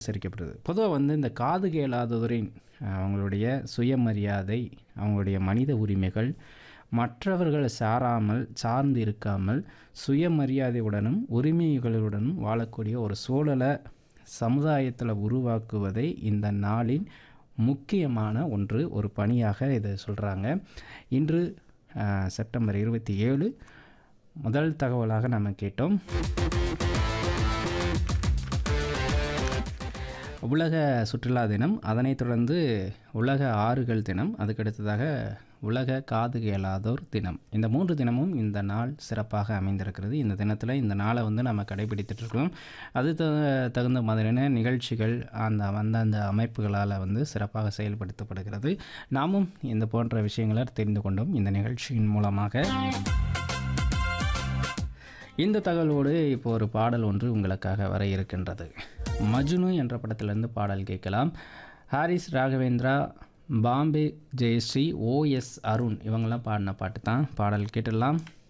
அனுசரிக்கப்படுது பொதுவாக வந்து இந்த காது கேளாதவரின் அஹ், அவங்களுடைய சுயமரியாதை அவங்களுடைய மனித உரிமைகள் மற்றவர்கள் சாராமல் சார்ந்து இருக்காமல் சுயமரியாதையுடனும் உரிமைகளுடனும் வாழக்கூடிய ஒரு சூழலை சமுதாயத்தில் உருவாக்குவதை இந்த நாளின் முக்கியமான ஒன்று ஒரு பணியாக இதை சொல்கிறாங்க இன்று அஹ், செப்டம்பர் இருபத்தி ஏழு முதல் தகவலாக நம்ம கேட்டோம் உலக சுற்றுலா தினம் அதனைத் தொடர்ந்து உலக ஆறுகள் தினம் அதுக்கடுத்ததாக உலக காது கேளாதோர் தினம் இந்த மூன்று தினமும் இந்த நாள் சிறப்பாக அமைந்திருக்கிறது இந்த தினத்தில் இந்த நாளை வந்து நம்ம கடைபிடித்துட்டு இருக்கோம் அது த- தகுந்த மாதிரியான நிகழ்ச்சிகள் அந்த அந்தந்த அமைப்புகளால் வந்து சிறப்பாக செயல்படுத்தப்படுகிறது நாமும் இந்த போன்ற விஷயங்களை தெரிந்து கொண்டோம் இந்த நிகழ்ச்சியின் மூலமாக இந்த தகவலோடு இப்போ ஒரு பாடல் ஒன்று உங்களுக்காக வர இருக்கின்றது மஜ்னு என்ற படத்திலிருந்து பாடல் கேட்கலாம் ஹாரிஸ் ராகவேந்திரா பாம்பே ஜெயஸ்ரீ ஓஎஸ் அருண் இவங்கெல்லாம் பாடின பாட்டு தான் பாடல் கேட்டுடலாம்